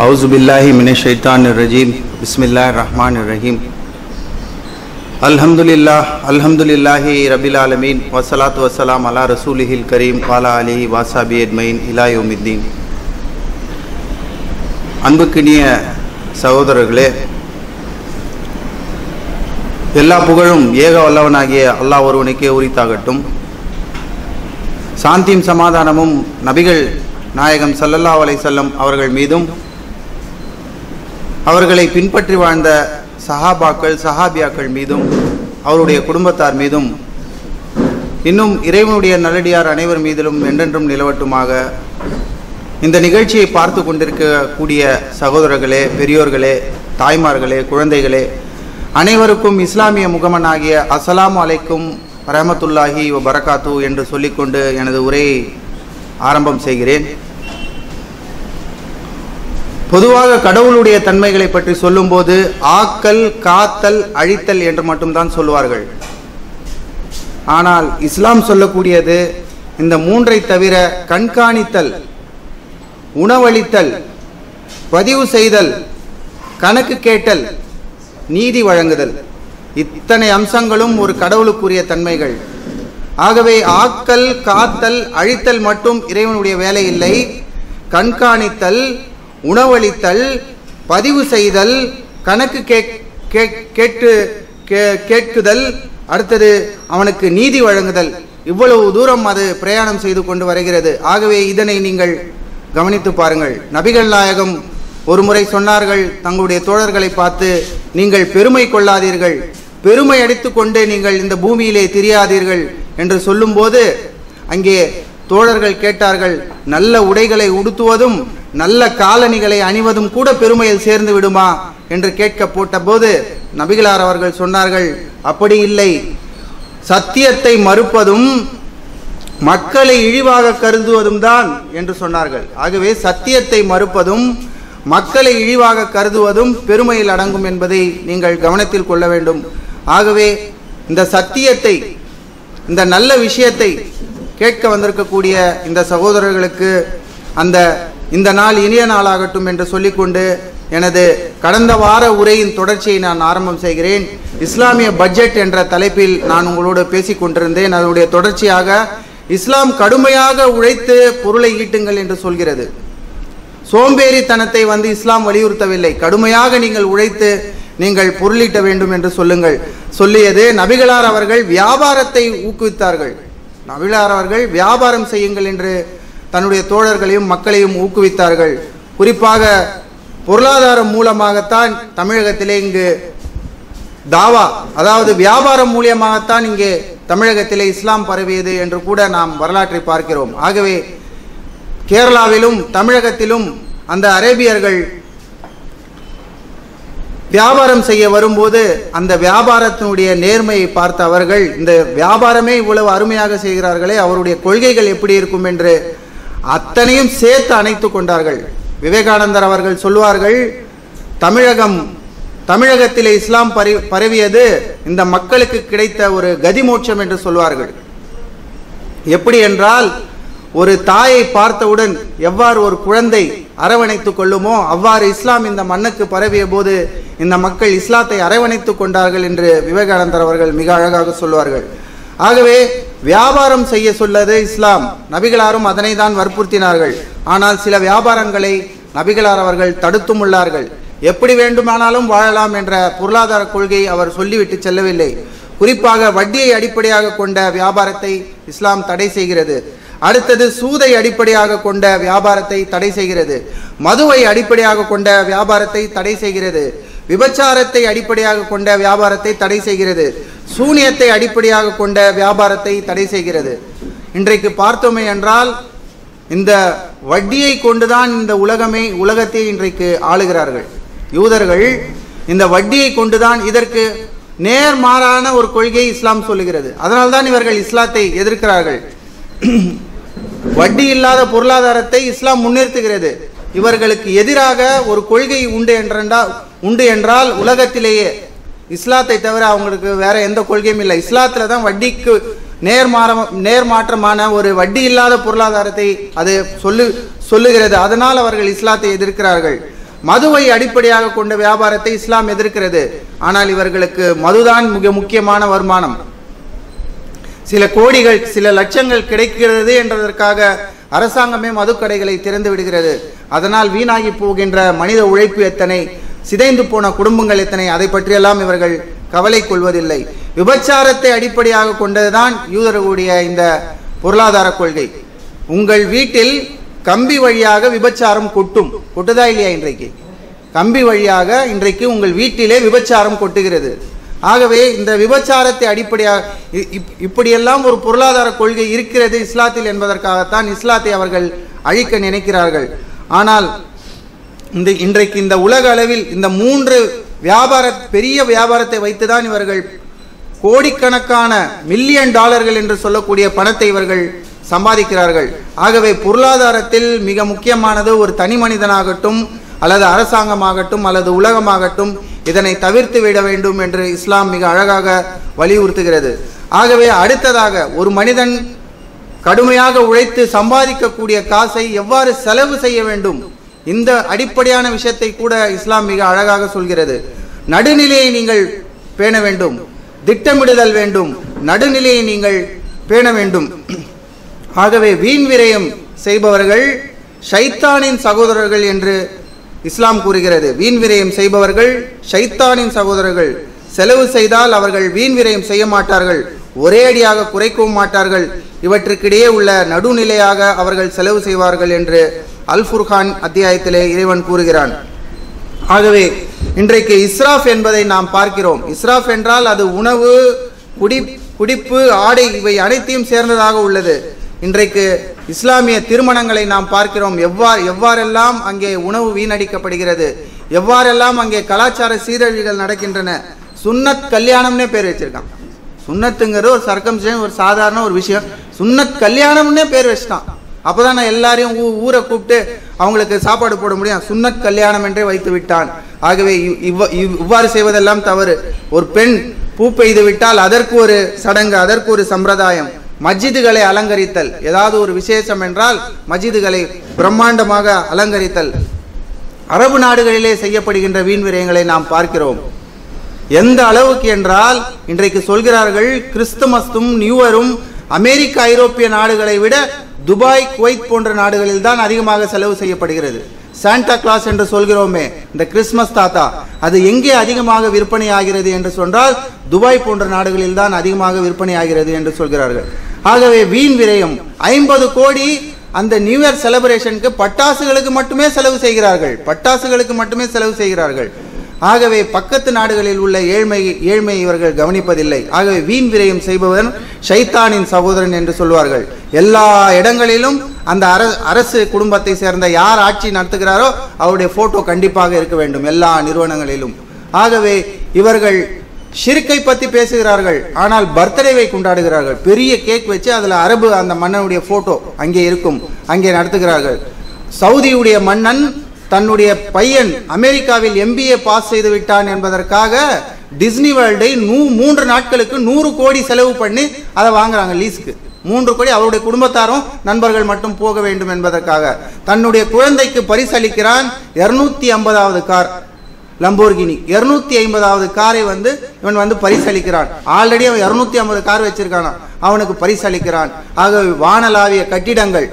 أعوذ بالله من الشيطان الرجيم بسم الله الرحمن الرحيم الحمد لله الحمد لله رب العالمين والصلاة والسلام على رسوله الكريم وعلى آله وصحبه أجمعين إلى يوم الدين அன்புக்கினிய சகோதரர்களே எல்லா புகழும் ஏக வல்லவனாகிய அல்லாஹ் ஒருவனுக்கே உரித்தாகட்டும் சாந்தியும் சமாதானமும் நபிகள் நாயகம் ஸல்லல்லாஹு அலைஹி வஸல்லம் அவர்கள் மீதும் அவர்களை பின்பற்றி வாழ்ந்த சஹாபாக்கள் சஹாபியாக்கள் மீதும் அவருடைய குடும்பத்தார் மீதும் இன்னும் இறைவனுடைய நல்லடியார் அனைவர் மீதிலும் என்றென்றும் நிலவட்டுமாக இந்த நிகழ்ச்சியை பார்த்து கொண்டிருக்கக்கூடிய சகோதரர்களே பெரியோர்களே தாய்மார்களே குழந்தைகளே அனைவருக்கும் இஸ்லாமிய முகமனாகிய அஸ்ஸலாமு அலைக்கும் ரஹமத்துல்லாஹி வ பரகாத்து என்று சொல்லிக்கொண்டு எனது உரையை ஆரம்பம் செய்கிறேன் பொதுவாக கடவுளுடைய தன்மைகளை பற்றி சொல்லும்போது ஆக்கல் காத்தல் அழித்தல் என்று மட்டும்தான் சொல்லுவார்கள் ஆனால் இஸ்லாம் சொல்லக்கூடியது இந்த மூன்றை தவிர கண்காணித்தல் உணவளித்தல் பதிவு செய்தல் கணக்கு கேட்டல் நீதி வழங்குதல் இத்தனை அம்சங்களும் ஒரு கடவுளுக்குரிய தன்மைகள் ஆகவே ஆக்கல் காத்தல் அழித்தல் மட்டும் இறைவனுடைய வேலை இல்லை கண்காணித்தல் உணவளித்தல் பதிவு செய்தல் கணக்கு கேட்டு கேட்குதல் அடுத்தது அவனுக்கு நீதி வழங்குதல் இவ்வளவு தூரம் அது பிரயாணம் செய்து கொண்டு வருகிறது ஆகவே இதனை நீங்கள் கவனித்து பாருங்கள் நபிகள் நாயகம் ஒரு முறை சொன்னார்கள் தங்களுடைய தோழர்களை பார்த்து நீங்கள் பெருமை கொள்ளாதீர்கள் பெருமை அடித்துக்கொண்டு நீங்கள் இந்த பூமியிலே தெரியாதீர்கள் என்று சொல்லும்போது அங்கே தோழர்கள் கேட்டார்கள் நல்ல உடைகளை உடுத்துவதும் நல்ல காலணிகளை அணிவதும் கூட பெருமையில் சேர்ந்து விடுமா என்று கேட்க போட்டபோது நபிகளார் அவர்கள் சொன்னார்கள் அப்படி இல்லை சத்தியத்தை மறுப்பதும் மக்களை இழிவாக கருதுவதும் தான் என்று சொன்னார்கள் ஆகவே சத்தியத்தை மறுப்பதும் மக்களை இழிவாக கருதுவதும் பெருமையில் அடங்கும் என்பதை நீங்கள் கவனத்தில் கொள்ள வேண்டும் ஆகவே இந்த சத்தியத்தை இந்த நல்ல விஷயத்தை கேட்க வந்திருக்கக்கூடிய இந்த சகோதரர்களுக்கு அந்த இந்த நாள் இனிய நாளாகட்டும் என்று சொல்லிக்கொண்டு எனது கடந்த வார உரையின் தொடர்ச்சியை நான் ஆரம்பம் செய்கிறேன் இஸ்லாமிய பட்ஜெட் என்ற தலைப்பில் நான் உங்களோடு பேசிக் கொண்டிருந்தேன் அதனுடைய தொடர்ச்சியாக இஸ்லாம் கடுமையாக உழைத்து பொருளை ஈட்டுங்கள் என்று சொல்கிறது சோம்பேறித்தனத்தை வந்து இஸ்லாம் வலியுறுத்தவில்லை கடுமையாக நீங்கள் உழைத்து நீங்கள் பொருளீட்ட வேண்டும் என்று சொல்லுங்கள் சொல்லியது நபிகளார் அவர்கள் வியாபாரத்தை ஊக்குவித்தார்கள் நபிகளார் அவர்கள் வியாபாரம் செய்யுங்கள் என்று தன்னுடைய தோழர்களையும் மக்களையும் ஊக்குவித்தார்கள் குறிப்பாக பொருளாதாரம் மூலமாகத்தான் தமிழகத்திலே இங்கு தாவா அதாவது வியாபாரம் மூலியமாகத்தான் இங்கே தமிழகத்திலே இஸ்லாம் பரவியது என்று கூட நாம் வரலாற்றை பார்க்கிறோம் ஆகவே கேரளாவிலும் தமிழகத்திலும் அந்த அரேபியர்கள் வியாபாரம் செய்ய வரும்போது அந்த வியாபாரத்தினுடைய நேர்மையை பார்த்த அவர்கள் இந்த வியாபாரமே இவ்வளவு அருமையாக செய்கிறார்களே அவருடைய கொள்கைகள் எப்படி இருக்கும் என்று அத்தனையும் சேர்த்து அணைத்து கொண்டார்கள் விவேகானந்தர் அவர்கள் சொல்லுவார்கள் தமிழகம் தமிழகத்திலே இஸ்லாம் பரி பரவியது இந்த மக்களுக்கு கிடைத்த ஒரு கதிமோட்சம் என்று சொல்வார்கள் எப்படி என்றால் ஒரு தாயை பார்த்தவுடன் எவ்வாறு ஒரு குழந்தை அரவணைத்து கொள்ளுமோ அவ்வாறு இஸ்லாம் இந்த மண்ணுக்கு பரவிய போது இந்த மக்கள் இஸ்லாத்தை அரவணைத்து கொண்டார்கள் என்று விவேகானந்தர் அவர்கள் மிக அழகாக சொல்வார்கள் ஆகவே வியாபாரம் செய்ய சொல்லது இஸ்லாம் நபிகளாரும் அதனை தான் வற்புறுத்தினார்கள் ஆனால் சில வியாபாரங்களை நபிகளார் அவர்கள் தடுத்தும் உள்ளார்கள் எப்படி வேண்டுமானாலும் வாழலாம் என்ற பொருளாதார கொள்கையை அவர் சொல்லிவிட்டு செல்லவில்லை குறிப்பாக வட்டியை அடிப்படையாக கொண்ட வியாபாரத்தை இஸ்லாம் தடை செய்கிறது அடுத்தது சூதை அடிப்படையாக கொண்ட வியாபாரத்தை தடை செய்கிறது மதுவை அடிப்படையாக கொண்ட வியாபாரத்தை தடை செய்கிறது விபச்சாரத்தை அடிப்படையாக கொண்ட வியாபாரத்தை தடை செய்கிறது சூனியத்தை அடிப்படையாக கொண்ட வியாபாரத்தை தடை செய்கிறது இன்றைக்கு பார்த்தோமே என்றால் இந்த வட்டியை கொண்டுதான் இந்த உலகமே உலகத்தை இன்றைக்கு ஆளுகிறார்கள் யூதர்கள் இந்த வட்டியை கொண்டுதான் இதற்கு நேர்மாறான ஒரு கொள்கையை இஸ்லாம் சொல்லுகிறது அதனால்தான் இவர்கள் இஸ்லாத்தை எதிர்க்கிறார்கள் வட்டி இல்லாத பொருளாதாரத்தை இஸ்லாம் முன்னிறுத்துகிறது இவர்களுக்கு எதிராக ஒரு கொள்கை உண்டு என்றால் உண்டு என்றால் உலகத்திலேயே இஸ்லாத்தை தவிர அவங்களுக்கு வேற எந்த கொள்கையும் இல்லை இஸ்லாத்துல தான் வட்டிக்கு நேர்மாறம் நேர்மாற்றமான ஒரு வட்டி இல்லாத பொருளாதாரத்தை அது சொல்லு சொல்லுகிறது அதனால் அவர்கள் இஸ்லாத்தை எதிர்க்கிறார்கள் மதுவை அடிப்படையாக கொண்ட வியாபாரத்தை இஸ்லாம் எதிர்க்கிறது ஆனால் இவர்களுக்கு மதுதான் மிக முக்கியமான வருமானம் சில கோடிகள் சில லட்சங்கள் கிடைக்கிறது என்றதற்காக அரசாங்கமே மதுக்கடைகளை திறந்து விடுகிறது அதனால் வீணாகி போகின்ற மனித உழைப்பு எத்தனை சிதைந்து போன குடும்பங்கள் எத்தனை அதை பற்றியெல்லாம் இவர்கள் கவலை கொள்வதில்லை விபச்சாரத்தை அடிப்படையாக கொண்டதுதான் யூதர்களுடைய இந்த பொருளாதார கொள்கை உங்கள் வீட்டில் கம்பி வழியாக விபச்சாரம் கொட்டும் கொட்டுதா இல்லையா இன்றைக்கு கம்பி வழியாக இன்றைக்கு உங்கள் வீட்டிலே விபச்சாரம் கொட்டுகிறது ஆகவே இந்த விபச்சாரத்தை அடிப்படையாக இ- இப்- இப்படியெல்லாம் ஒரு பொருளாதார கொள்கை இருக்கிறது இஸ்லாத்தில் என்பதற்காகத்தான் இஸ்லாத்தை அவர்கள் அழிக்க நினைக்கிறார்கள் ஆனால் இந்த இன்றைக்கு இந்த உலக அளவில் இந்த மூன்று வியாபார பெரிய வியாபாரத்தை வைத்துதான் இவர்கள் கோடிக்கணக்கான மில்லியன் டாலர்கள் என்று சொல்லக்கூடிய பணத்தை இவர்கள் சம்பாதிக்கிறார்கள் ஆகவே பொருளாதாரத்தில் மிக முக்கியமானது ஒரு தனி மனிதனாகட்டும் அல்லது அரசாங்கமாகட்டும் அல்லது உலகமாகட்டும் இதனை தவிர்த்து விட வேண்டும் என்று இஸ்லாம் மிக அழகாக வலியுறுத்துகிறது ஆகவே அடுத்ததாக ஒரு மனிதன் கடுமையாக உழைத்து சம்பாதிக்கக்கூடிய காசை எவ்வாறு செலவு செய்ய வேண்டும் இந்த அடிப்படையான விஷயத்தை கூட இஸ்லாம் மிக அழகாக சொல்கிறது நடுநிலையை நீங்கள் பேண வேண்டும் திட்டமிடுதல் வேண்டும் நடுநிலையை நீங்கள் பேண வேண்டும் ஆகவே வீண் விரயம் செய்பவர்கள் ஷைத்தானின் சகோதரர்கள் என்று இஸ்லாம் கூறுகிறது வீண் விரயம் செய்பவர்கள் ஷைத்தானின் சகோதரர்கள் செலவு செய்தால் அவர்கள் வீண் விரயம் செய்ய மாட்டார்கள் ஒரே அடியாக குறைக்கவும் மாட்டார்கள் இவற்றுக்கிடையே உள்ள நடுநிலையாக அவர்கள் செலவு செய்வார்கள் என்று அல் ஃபுர்கான் அத்தியாயத்திலே இறைவன் கூறுகிறான் ஆகவே இன்றைக்கு இஸ்ராஃப் என்பதை நாம் பார்க்கிறோம் இஸ்ராஃப் என்றால் அது உணவு குடி குடிப்பு ஆடை இவை அனைத்தையும் சேர்ந்ததாக உள்ளது இன்றைக்கு இஸ்லாமிய திருமணங்களை நாம் பார்க்கிறோம் எவ்வாறு எவ்வாறெல்லாம் அங்கே உணவு வீணடிக்கப்படுகிறது எவ்வாறெல்லாம் அங்கே கலாச்சார சீரழிவுகள் நடக்கின்றன சுன்னத் கல்யாணம்னே பேர் வச்சிருக்கான் சுன்னத்துங்கிறது ஒரு சர்க்கம்ஸ்டன் ஒரு சாதாரண ஒரு விஷயம் சுன்னத் கல்யாணம்னே பேர் வச்சிட்டான் அப்பதான் நான் எல்லாரையும் ஊ- ஊரை கூப்பிட்டு அவங்களுக்கு சாப்பாடு போட முடியும் சுன்னத் கல்யாணம் என்றே வைத்து விட்டான் ஆகவே இவ்- இவ்வ- இவ்- இவ்வாறு செய்வதெல்லாம் தவறு ஒரு பெண் பூ பெய்து விட்டால் அதற்கு ஒரு சடங்கு அதற்கு ஒரு சம்பிரதாயம் மஸ்ஜிதுகளை அலங்கரித்தல் ஏதாவது ஒரு விசேஷம் என்றால் மஸ்ஜிதுகளை பிரம்மாண்டமாக அலங்கரித்தல் அரபு நாடுகளிலே செய்யப்படுகின்ற வீண் விரயங்களை நாம் பார்க்கிறோம் எந்த அளவுக்கு என்றால் இன்றைக்கு சொல்கிறார்கள் கிறிஸ்துமஸும் நியூவரும் அமெரிக்க ஐரோப்பிய நாடுகளை விட துபாய் குவைத் போன்ற நாடுகளில் தான் அதிகமாக செலவு செய்யப்படுகிறது சாண்டா கிளாஸ் என்று சொல்கிறோமே இந்த கிறிஸ்மஸ் தாத்தா அது எங்கே அதிகமாக விற்பனை ஆகிறது என்று சொன்னால் துபாய் போன்ற நாடுகளில் தான் அதிகமாக விற்பனை ஆகிறது என்று சொல்கிறார்கள் ஆகவே வீண் விரயம் ஐம்பது கோடி அந்த நியூ இயர் செலிப்ரேஷனுக்கு பட்டாசுகளுக்கு மட்டுமே செலவு செய்கிறார்கள் பட்டாசுகளுக்கு மட்டுமே செலவு செய்கிறார்கள் ஆகவே பக்கத்து நாடுகளில் உள்ள ஏழ்மை ஏழ்மை இவர்கள் கவனிப்பதில்லை ஆகவே வீண் விரயம் செய்பவன் ஷைத்தானின் சகோதரன் என்று சொல்வார்கள் எல்லா இடங்களிலும் அந்த அர அரசு குடும்பத்தை சேர்ந்த யார் ஆட்சி நடத்துகிறாரோ அவருடைய போட்டோ கண்டிப்பாக இருக்க வேண்டும் எல்லா நிறுவனங்களிலும் ஆகவே இவர்கள் ஷிர்கை பத்தி பேசுகிறார்கள் ஆனால் பர்த்டேவை கொண்டாடுகிறார்கள் பெரிய கேக் வச்சு அதுல அரபு அந்த மன்னனுடைய போட்டோ அங்கே இருக்கும் அங்கே நடத்துகிறார்கள் சவுதியுடைய மன்னன் தன்னுடைய பையன் அமெரிக்காவில் எம்பிஏ பாஸ் செய்து விட்டான் என்பதற்காக டிஸ்னி வேர்ல்டை நூ மூன்று நாட்களுக்கு நூறு கோடி செலவு பண்ணி அதை வாங்குறாங்க லீஸ்க்கு மூன்று கோடி அவருடைய குடும்பத்தாரும் நண்பர்கள் மட்டும் போக வேண்டும் என்பதற்காக தன்னுடைய குழந்தைக்கு பரிசளிக்கிறான் இருநூத்தி ஐம்பதாவது கார் லம்போர்கினி இருநூத்தி ஐம்பதாவது காரை வந்து இவன் வந்து பரிசளிக்கிறான் ஆல்ரெடி அவன் இருநூத்தி ஐம்பது கார் வச்சிருக்கானா அவனுக்கு பரிசளிக்கிறான் ஆகவே வானலாவிய கட்டிடங்கள்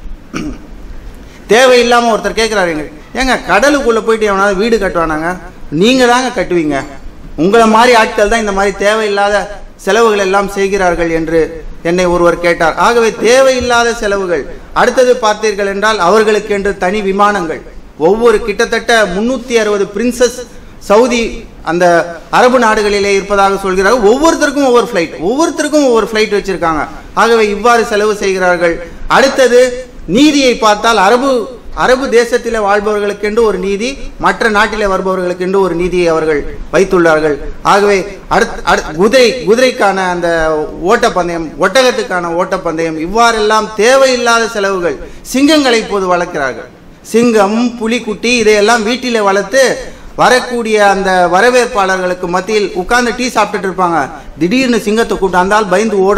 தேவையில்லாம ஒருத்தர் கேட்கிறாரு எங்க ஏங்க கடலுக்குள்ள போயிட்டு எவனாவது வீடு கட்டுவானாங்க நீங்க தாங்க கட்டுவீங்க உங்களை மாதிரி ஆட்கள் தான் இந்த மாதிரி தேவையில்லாத செலவுகள் எல்லாம் செய்கிறார்கள் என்று என்னை ஒருவர் கேட்டார் ஆகவே தேவையில்லாத செலவுகள் அடுத்தது பார்த்தீர்கள் என்றால் அவர்களுக்கு என்று தனி விமானங்கள் ஒவ்வொரு கிட்டத்தட்ட முன்னூத்தி அறுபது பிரின்சஸ் சவுதி அந்த அரபு நாடுகளிலே இருப்பதாக சொல்கிறார்கள் ஒவ்வொருத்தருக்கும் ஒவ்வொரு ஃப்ளைட் ஒவ்வொருத்தருக்கும் ஒவ்வொரு ஃப்ளைட் வச்சிருக்காங்க ஆகவே இவ்வாறு செலவு செய்கிறார்கள் அடுத்தது நீதியை பார்த்தால் அரபு அரபு தேசத்திலே வாழ்பவர்களுக்கென்று ஒரு நீதி மற்ற நாட்டிலே வருபவர்களுக்கென்று ஒரு நீதியை அவர்கள் வைத்துள்ளார்கள் ஆகவே அடுத் அடுத் குதிரை குதிரைக்கான அந்த ஓட்டப்பந்தயம் ஒட்டகத்துக்கான ஓட்டப்பந்தயம் இவ்வாறெல்லாம் தேவையில்லாத செலவுகள் சிங்கங்களை இப்போது வளர்க்கிறார்கள் சிங்கம் புலிக்குட்டி இதையெல்லாம் வீட்டிலே வளர்த்து வரக்கூடிய அந்த வரவேற்பாளர்களுக்கு மத்தியில் உட்கார்ந்து டீ சாப்பிட்டுட்டு இருப்பாங்க திடீர்னு சிங்கத்தை கூப்பிட்டு அந்த ஆள் பயந்து ஓடுறாரு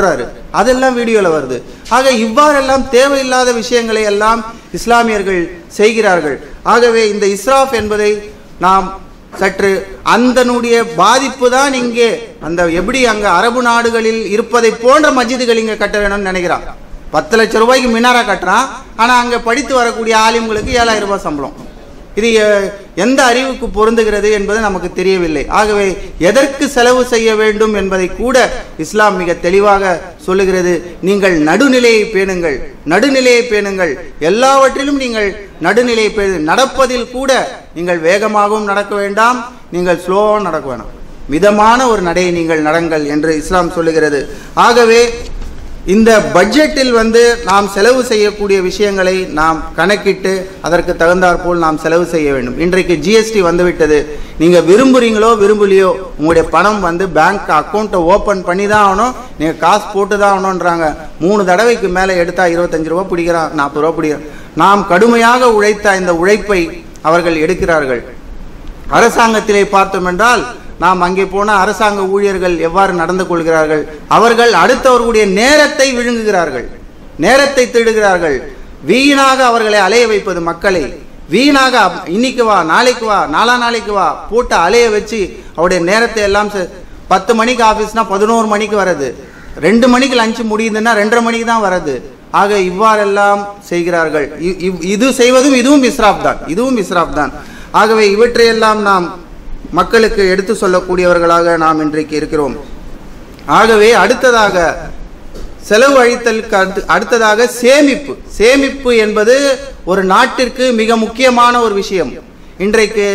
அதெல்லாம் வீடியோவில் வருது ஆக இவ்வாறெல்லாம் தேவையில்லாத விஷயங்களை எல்லாம் இஸ்லாமியர்கள் செய்கிறார்கள் ஆகவே இந்த இஸ்ராஃப் என்பதை நாம் சற்று அந்தனுடைய பாதிப்பு தான் இங்கே அந்த எப்படி அங்க அரபு நாடுகளில் இருப்பதை போன்ற மஸ்ஜிதுகள் இங்க கட்ட வேணும்னு நினைக்கிறான் பத்து லட்சம் ரூபாய்க்கு மினாரா கட்டுறான் ஆனா அங்க படித்து வரக்கூடிய ஆலிம்களுக்கு ஏழாயிரம் ரூபாய் சம்பளம் இது எ- எந்த அறிவுக்கு பொருந்துகிறது என்பது நமக்கு தெரியவில்லை ஆகவே எதற்கு செலவு செய்ய வேண்டும் என்பதை கூட இஸ்லாம் மிக தெளிவாக சொல்லுகிறது நீங்கள் நடுநிலையை பேணுங்கள் நடுநிலையை பேணுங்கள் எல்லாவற்றிலும் நீங்கள் நடுநிலையை பேணு நடப்பதில் கூட நீங்கள் வேகமாகவும் நடக்க வேண்டாம் நீங்கள் ஸ்லோவாகவும் நடக்க வேண்டாம் மிதமான ஒரு நடையை நீங்கள் நடங்கள் என்று இஸ்லாம் சொல்லுகிறது ஆகவே இந்த பட்ஜெட்டில் வந்து நாம் செலவு செய்யக்கூடிய விஷயங்களை நாம் கணக்கிட்டு அதற்கு தகுந்தாற்போல் நாம் செலவு செய்ய வேண்டும் இன்றைக்கு ஜிஎஸ்டி வந்துவிட்டது நீங்கள் விரும்புறீங்களோ விரும்பலையோ உங்களுடைய பணம் வந்து பேங்க் அக்கௌண்ட்டை ஓப்பன் பண்ணி தான் ஆகணும் நீங்கள் காசு போட்டு தான் ஆகணுன்றாங்க மூணு தடவைக்கு மேலே எடுத்தா இருபத்தஞ்சு ரூபா பிடிக்கிறான் நாற்பது ரூபா பிடிக்கிறான் நாம் கடுமையாக உழைத்த இந்த உழைப்பை அவர்கள் எடுக்கிறார்கள் அரசாங்கத்திலே பார்த்தோம் என்றால் நாம் அங்கே போன அரசாங்க ஊழியர்கள் எவ்வாறு நடந்து கொள்கிறார்கள் அவர்கள் அடுத்தவர்களுடைய நேரத்தை விழுங்குகிறார்கள் நேரத்தை திருடுகிறார்கள் வீணாக அவர்களை அலைய வைப்பது மக்களை வீணாக அப்- இன்னைக்கு வா நாளைக்கு வா நாளா நாளைக்கு வா போட்டு அலைய வச்சு அவருடைய நேரத்தை எல்லாம் செ- பத்து மணிக்கு ஆஃபீஸ்னா பதினோரு மணிக்கு வர்றது ரெண்டு மணிக்கு லஞ்சு முடியுதுன்னா ரெண்டரை மணிக்கு தான் வர்றது ஆக இவ்வாறெல்லாம் செய்கிறார்கள் இ- இவ்- இது செய்வதும் இதுவும் இஸ்ராப் தான் இதுவும் இஸ்ராப் தான் ஆகவே இவற்றையெல்லாம் நாம் மக்களுக்கு எடுத்து சொல்லக்கூடியவர்களாக நாம் இன்றைக்கு இருக்கிறோம் ஆகவே அடுத்ததாக செலவு அழித்தலுக்கு அடுத்து அடுத்ததாக சேமிப்பு சேமிப்பு என்பது ஒரு நாட்டிற்கு மிக முக்கியமான ஒரு விஷயம் இன்றைக்கு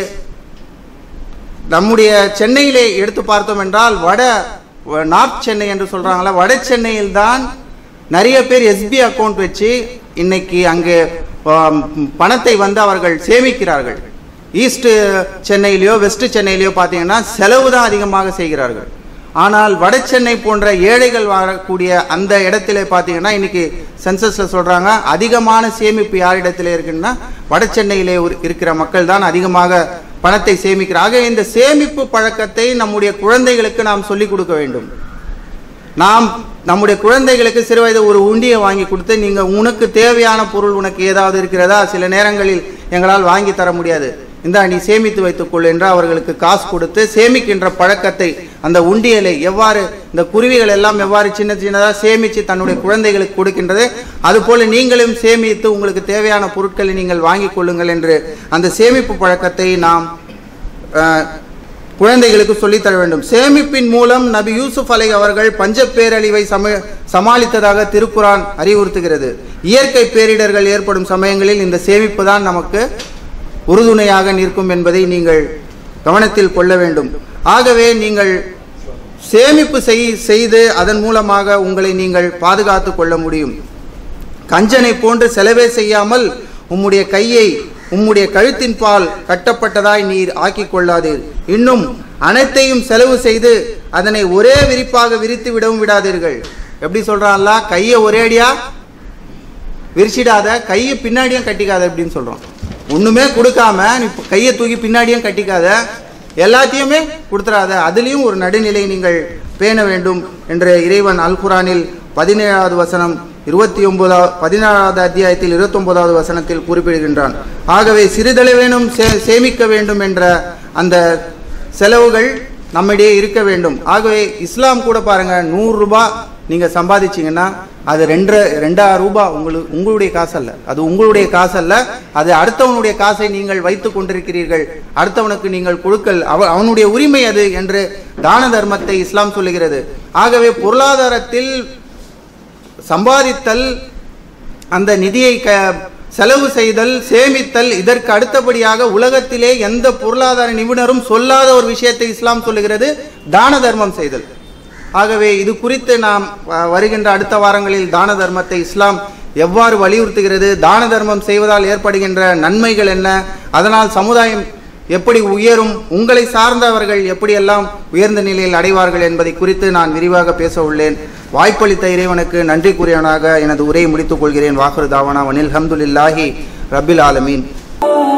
நம்முடைய சென்னையிலே எடுத்து பார்த்தோம் என்றால் வட வ- நார்த் சென்னை என்று சொல்றாங்களா வட சென்னையில் தான் நிறைய பேர் எஸ்பி அக்கவுண்ட் வச்சு இன்னைக்கு அங்கே ஆம், பணத்தை வந்து அவர்கள் சேமிக்கிறார்கள் ஈஸ்ட் சென்னையிலையோ வெஸ்ட் சென்னையிலையோ பார்த்தீங்கன்னா செலவு தான் அதிகமாக செய்கிறார்கள் ஆனால் வட சென்னை போன்ற ஏழைகள் வாழக்கூடிய அந்த இடத்துல பார்த்தீங்கன்னா இன்னைக்கு சென்சஸ்ல சொல்றாங்க அதிகமான சேமிப்பு யாரிடத்துல இருக்குன்னா வட சென்னையிலே ஒரு- இருக்கிற மக்கள் தான் அதிகமாக பணத்தை சேமிக்கிறாங்க இந்த சேமிப்பு பழக்கத்தை நம்முடைய குழந்தைகளுக்கு நாம் சொல்லிக் கொடுக்க வேண்டும் நாம் நம்முடைய குழந்தைகளுக்கு சிறுவயது ஒரு உண்டியை வாங்கி கொடுத்து நீங்க உனக்கு தேவையான பொருள் உனக்கு ஏதாவது இருக்கிறதா சில நேரங்களில் எங்களால் வாங்கி தர முடியாது இந்தா நீ சேமித்து வைத்துக்கொள் என்று அவர்களுக்கு காசு கொடுத்து சேமிக்கின்ற பழக்கத்தை அந்த உண்டியலை எவ்வாறு இந்த குருவிகள் எல்லாம் எவ்வாறு சின்ன சின்னதாக சேமித்து தன்னுடைய குழந்தைகளுக்கு கொடுக்கின்றது அதுபோல நீங்களும் சேமித்து உங்களுக்கு தேவையான பொருட்களை நீங்கள் வாங்கிக் கொள்ளுங்கள் என்று அந்த சேமிப்பு பழக்கத்தை நாம் அஹ், குழந்தைகளுக்கு சொல்லித் தர வேண்டும் சேமிப்பின் மூலம் நபி யூசுப் அலை அவர்கள் பஞ்ச பேரழிவை சம சமாளித்ததாக திருக்குரான் அறிவுறுத்துகிறது இயற்கை பேரிடர்கள் ஏற்படும் சமயங்களில் இந்த சேமிப்பு தான் நமக்கு உறுதுணையாக நிற்கும் என்பதை நீங்கள் கவனத்தில் கொள்ள வேண்டும் ஆகவே நீங்கள் சேமிப்பு செய் செய்து அதன் மூலமாக உங்களை நீங்கள் பாதுகாத்து கொள்ள முடியும் கஞ்சனை போன்று செலவே செய்யாமல் உம்முடைய கையை உம்முடைய கழுத்தின் பால் கட்டப்பட்டதாய் நீர் ஆக்கிக் கொள்ளாதீர் இன்னும் அனைத்தையும் செலவு செய்து அதனை ஒரே விரிப்பாக விரித்து விடவும் விடாதீர்கள் எப்படி சொல்றான்ல கையை ஒரேடியா விரிச்சிடாத கையை பின்னாடியும் கட்டிக்காத அப்படின்னு சொல்றோம் ஒண்ணுமே கொடுக்காம நீ கையை தூக்கி பின்னாடியும் கட்டிக்காத எல்லாத்தையுமே கொடுத்துறாத அதுலேயும் ஒரு நடுநிலை நீங்கள் பேண வேண்டும் என்று இறைவன் அல் குரானில் பதினேழாவது வசனம் இருபத்தி ஒன்பதாவது பதினாறாவது அத்தியாயத்தில் இருபத்தொன்பதாவது வசனத்தில் குறிப்பிடுகின்றான் ஆகவே சிறிதளவேனும் சே சேமிக்க வேண்டும் என்ற அந்த செலவுகள் நம்மிடையே இருக்க வேண்டும் ஆகவே இஸ்லாம் கூட பாருங்க நூறு ரூபாய் நீங்க சம்பாதிச்சீங்கன்னா அது ரெண்டு ரெண்டாயிரம் ரூபாய் உங்களுக்கு உங்களுடைய காசு அல்ல அது உங்களுடைய காசு அல்ல அது அடுத்தவனுடைய காசை நீங்கள் வைத்துக் கொண்டிருக்கிறீர்கள் அடுத்தவனுக்கு நீங்கள் கொடுக்கல் அவ அவனுடைய உரிமை அது என்று தான தர்மத்தை இஸ்லாம் சொல்லுகிறது ஆகவே பொருளாதாரத்தில் சம்பாதித்தல் அந்த நிதியை க செலவு செய்தல் சேமித்தல் இதற்கு அடுத்தபடியாக உலகத்திலே எந்த பொருளாதார நிபுணரும் சொல்லாத ஒரு விஷயத்தை இஸ்லாம் சொல்லுகிறது தான தர்மம் செய்தல் ஆகவே இது குறித்து நாம் வ- வருகின்ற அடுத்த வாரங்களில் தான தர்மத்தை இஸ்லாம் எவ்வாறு வலியுறுத்துகிறது தான தர்மம் செய்வதால் ஏற்படுகின்ற நன்மைகள் என்ன அதனால் சமுதாயம் எப்படி உயரும் உங்களை சார்ந்தவர்கள் எப்படியெல்லாம் உயர்ந்த நிலையில் அடைவார்கள் என்பதை குறித்து நான் விரிவாக பேச உள்ளேன் வாய்ப்பளித்த இறைவனுக்கு நன்றி கூறியவனாக எனது உரையை முடித்துக் கொள்கிறேன் வாக்குறு தாவனா வனில் ஹம்துலில்லாஹி ரபில் ஆலமீன்